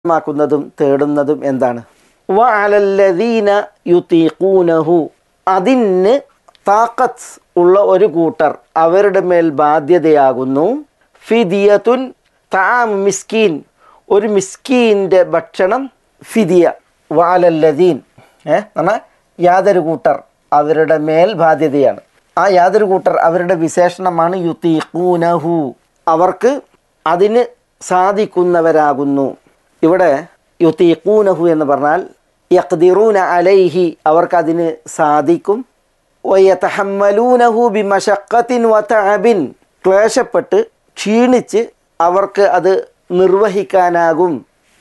മാക്കുന്നതും തേടുന്നതും എന്താണ് വഅലല്ലദീന യുതീഖൂനഹു അതിന് താക്കത്ത് ഉള്ള ഒരു കൂട്ടർ അവരുടെ മേൽ ബാധ്യതയാകുന്നു ഫിദിയത്തുൻ താം മിസ്കീൻ ഒരു മിസ്കീൻ്റെ ഭക്ഷണം ഫിദിയ വാലല്ലദീൻ ഏ പറഞ്ഞാൽ യാതൊരു കൂട്ടർ അവരുടെ മേൽ ബാധ്യതയാണ് ആ യാതൊരു കൂട്ടർ അവരുടെ വിശേഷണമാണ് യുതീഖൂനഹു അവർക്ക് അതിന് സാധിക്കുന്നവരാകുന്നു ഇവിടെ യുതീഖൂനഹു എന്ന് പറഞ്ഞാൽ യഖ്ദിറൂന അലൈഹി അവർക്കതിന് സാധിക്കും വയതഹമ്മലൂനഹു ബിമശക്കത്തിൻ വതഅബിൻ ക്ലേശപ്പെട്ട് ക്ഷീണിച്ച് അവർക്ക് അത് നിർവഹിക്കാനാകും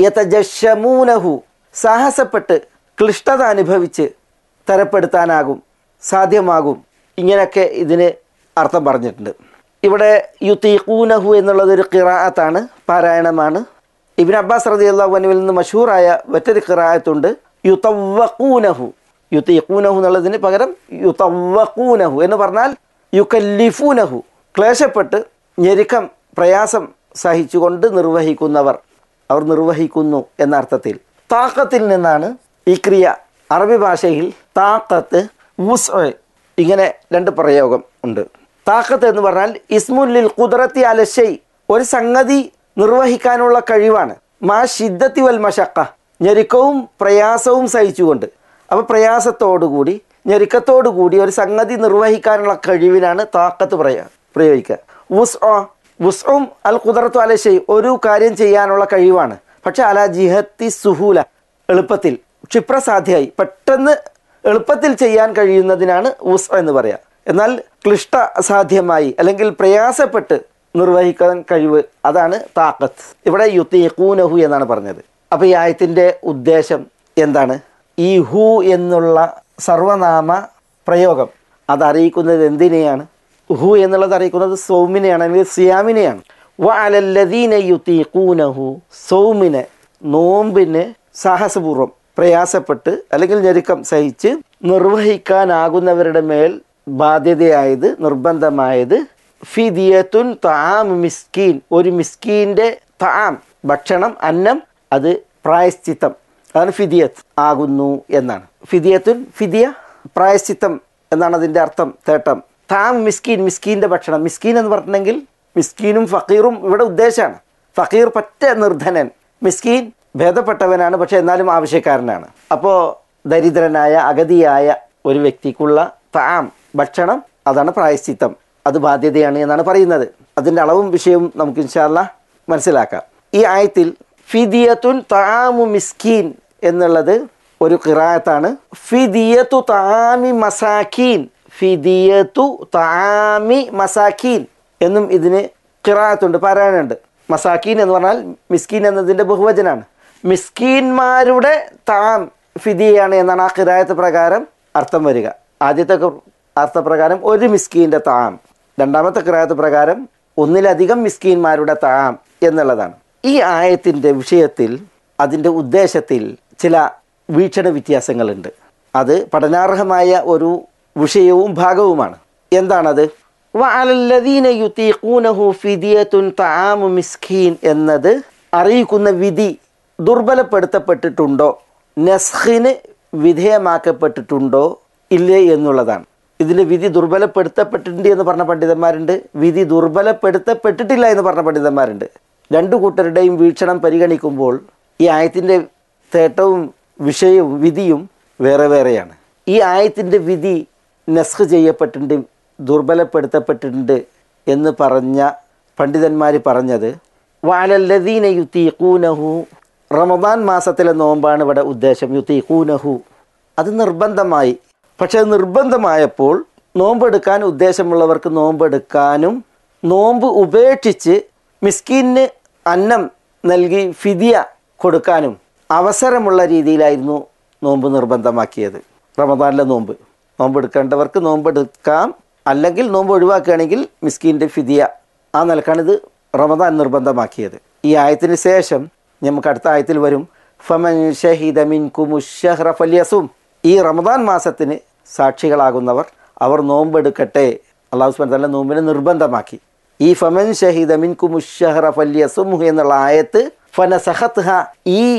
യതജശമൂനഹു സാഹസപ്പെട്ട് ക്ലിഷ്ടത അനുഭവിച്ച് തരപ്പെടുത്താനാകും സാധ്യമാകും ഇങ്ങനെയൊക്കെ ഇതിന് അർത്ഥം പറഞ്ഞിട്ടുണ്ട് ഇവിടെ യുത്തീഖൂനഹു എന്നുള്ളതൊരു ഖിറാഅത്താണ് പാരായണമാണ് ഇബിൻ അബ്ബാസ് റതി അള്ളാഹുവിൽ നിന്ന് മഷൂറായ മറ്റൊരു ഖിറാഅത്തുണ്ട് യുതവ്വഖൂനഹു യുത്തീഖൂനഹു എന്നുള്ളതിന് പകരം യുതവ്വഖൂനഹു എന്ന് പറഞ്ഞാൽ യുക്കല്ലിഫൂനഹു ക്ലേശപ്പെട്ട് ഞെരുക്കം പ്രയാസം സഹിച്ചുകൊണ്ട് നിർവഹിക്കുന്നവർ അവർ നിർവഹിക്കുന്നു എന്ന അർത്ഥത്തിൽ താക്കത്തിൽ നിന്നാണ് ഈ ക്രിയ അറബി ഭാഷയിൽ താക്കത്ത് വുസ് ഇങ്ങനെ രണ്ട് പ്രയോഗം ഉണ്ട് താക്കത്ത് എന്ന് പറഞ്ഞാൽ ഇസ്മുല്ലിൽ കുതിരത്തി അലശൈ ഒരു സംഗതി നിർവഹിക്കാനുള്ള കഴിവാണ് മാ ഷിദ്ദത്തി വൽ മഷക്ക ഞെരുക്കവും പ്രയാസവും സഹിച്ചുകൊണ്ട് അപ്പോൾ പ്രയാസത്തോടുകൂടി ഞെരുക്കത്തോടുകൂടി ഒരു സംഗതി നിർവഹിക്കാനുള്ള കഴിവിനാണ് താക്കത്ത് പ്രയ പ്രയോഗിക്കുക വുസ് വുസ്ഉം അൽ കുതിരത്തു അലശൈ ഒരു കാര്യം ചെയ്യാനുള്ള കഴിവാണ് പക്ഷെ അല ജിഹത്തി സുഹൂല എളുപ്പത്തിൽ ക്ഷിപ്രസാധ്യമായി പെട്ടെന്ന് എളുപ്പത്തിൽ ചെയ്യാൻ കഴിയുന്നതിനാണ് ഉസ് എന്ന് പറയാം എന്നാൽ ക്ലിഷ്ട അസാധ്യമായി അല്ലെങ്കിൽ പ്രയാസപ്പെട്ട് നിർവഹിക്കാൻ കഴിവ് അതാണ് താക്കത്ത് ഇവിടെ യുത്തീഖൂനഹു എന്നാണ് പറഞ്ഞത് അപ്പോൾ ഈ ആയത്തിൻ്റെ ഉദ്ദേശം എന്താണ് ഈ ഹു എന്നുള്ള സർവനാമ പ്രയോഗം അത് അറിയിക്കുന്നത് എന്തിനെയാണ് ഹു എന്നുള്ളത് അറിയിക്കുന്നത് സൗമിനെയാണ് അല്ലെങ്കിൽ സിയാമിനെയാണ് വ അലല്ലദീന യുത്തീഖൂനഹു സൗമിനെ നോമ്പിന് സാഹസപൂർവ്വം പ്രയാസപ്പെട്ട് അല്ലെങ്കിൽ ഞെരുക്കം സഹിച്ച് നിർവഹിക്കാനാകുന്നവരുടെ മേൽ ബാധ്യതയായത് നിർബന്ധമായത് ഫിദിയത്തുൻ താം മിസ്കീൻ ഒരു മിസ്കീൻ്റെ താം ഭക്ഷണം അന്നം അത് പ്രായശ്ചിത്തം അതാണ് ഫിദിയത്ത് ആകുന്നു എന്നാണ് ഫിദിയത്തുൻ ഫിദിയ പ്രായശ്ചിത്തം എന്നാണ് അതിൻ്റെ അർത്ഥം തേട്ടം താം മിസ്കീൻ മിസ്കീൻ്റെ ഭക്ഷണം മിസ്കീൻ എന്ന് പറഞ്ഞിട്ടുണ്ടെങ്കിൽ മിസ്കീനും ഫക്കീറും ഇവിടെ ഉദ്ദേശമാണ് ഫക്കീർ പറ്റ നിർധനൻ മിസ്കീൻ ഭേദപ്പെട്ടവനാണ് പക്ഷെ എന്നാലും ആവശ്യക്കാരനാണ് അപ്പോൾ ദരിദ്രനായ അഗതിയായ ഒരു വ്യക്തിക്കുള്ള താം ഭക്ഷണം അതാണ് പ്രായശ്ചിത്തം അത് ബാധ്യതയാണ് എന്നാണ് പറയുന്നത് അതിൻ്റെ അളവും വിഷയവും നമുക്ക് ഇൻഷാല്ല മനസ്സിലാക്കാം ഈ ആയത്തിൽ ഫിദിയത്തുൻ താമു മിസ്കീൻ എന്നുള്ളത് ഒരു കിറായത്താണ് ഫിദിയത്തു താമി മസാഖീൻ ഫിദിയത്തു താമി മസാഖീൻ എന്നും ഇതിന് കിറായത്തുണ്ട് പാരായണുണ്ട് മസാക്കീൻ എന്ന് പറഞ്ഞാൽ മിസ്കീൻ എന്നതിൻ്റെ ബഹുവചനാണ് മിസ്കീന്മാരുടെ താം ഫിദിയാണ് എന്നാണ് ആ കിറായത്ത് പ്രകാരം അർത്ഥം വരിക ആദ്യത്തെ അർത്ഥപ്രകാരം ഒരു മിസ്കീൻ്റെ താം രണ്ടാമത്തെ കിറായത്ത് പ്രകാരം ഒന്നിലധികം മിസ്കീന്മാരുടെ താം എന്നുള്ളതാണ് ഈ ആയത്തിൻ്റെ വിഷയത്തിൽ അതിൻ്റെ ഉദ്ദേശത്തിൽ ചില വീക്ഷണ വ്യത്യാസങ്ങളുണ്ട് അത് പഠനാർഹമായ ഒരു വിഷയവും ഭാഗവുമാണ് എന്താണത് വഅലല്ലദീന യുതീഖൂനഹു ഫിദിയത്തുൻ തആമു മിസ്കീൻ എന്നത് അറിയിക്കുന്ന വിധി ദുർബലപ്പെടുത്തപ്പെട്ടിട്ടുണ്ടോ നസ്ഖിന് വിധേയമാക്കപ്പെട്ടിട്ടുണ്ടോ ഇല്ലേ എന്നുള്ളതാണ് ഇതിൻ്റെ വിധി ദുർബലപ്പെടുത്തപ്പെട്ടിട്ടുണ്ട് എന്ന് പറഞ്ഞ പണ്ഡിതന്മാരുണ്ട് വിധി ദുർബലപ്പെടുത്തപ്പെട്ടിട്ടില്ല എന്ന് പറഞ്ഞ പണ്ഡിതന്മാരുണ്ട് രണ്ടു കൂട്ടരുടെയും വീക്ഷണം പരിഗണിക്കുമ്പോൾ ഈ ആയത്തിൻ്റെ തേട്ടവും വിഷയവും വിധിയും വേറെ വേറെയാണ് ഈ ആയത്തിൻ്റെ വിധി നസ്ഖ് ചെയ്യപ്പെട്ടിട്ടുണ്ട് ദുർബലപ്പെടുത്തപ്പെട്ടിട്ടുണ്ട് എന്ന് പറഞ്ഞ പണ്ഡിതന്മാർ പറഞ്ഞത് വാലല്ലദീന യുത്തീഖൂനഹു റമദാൻ മാസത്തിലെ നോമ്പാണ് ഇവിടെ ഉദ്ദേശം യുത്തീഖൂനഹു അത് നിർബന്ധമായി പക്ഷെ അത് നിർബന്ധമായപ്പോൾ നോമ്പെടുക്കാൻ ഉദ്ദേശമുള്ളവർക്ക് നോമ്പെടുക്കാനും നോമ്പ് ഉപേക്ഷിച്ച് മിസ്കീന് അന്നം നൽകി ഫിദിയ കൊടുക്കാനും അവസരമുള്ള രീതിയിലായിരുന്നു നോമ്പ് നിർബന്ധമാക്കിയത് റമദാനിലെ നോമ്പ് നോമ്പെടുക്കേണ്ടവർക്ക് നോമ്പെടുക്കാം അല്ലെങ്കിൽ നോമ്പ് ഒഴിവാക്കുകയാണെങ്കിൽ മിസ്കീൻ്റെ ഫിദിയ ആ നിലക്കാണ് ഇത് റമദാൻ നിർബന്ധമാക്കിയത് ഈ ആയത്തിന് ശേഷം നമുക്ക് അടുത്ത ആയത്തിൽ വരും ഫമൻ ഷഹീദ മിൻ കുമുഷഹ്റ ഫല്യസും ഈ റമദാൻ മാസത്തിന് സാക്ഷികളാകുന്നവർ അവർ നോമ്പെടുക്കട്ടെ അള്ളാഹു സുബാൻ തല നോമ്പിനെ നിർബന്ധമാക്കി ഈ ഫമൻ ഷഹീദ മിൻ കുമുഷഹ്റ ഫല്യസും എന്നുള്ള ആയത്ത് ഫനസഹത്ഹ ഈ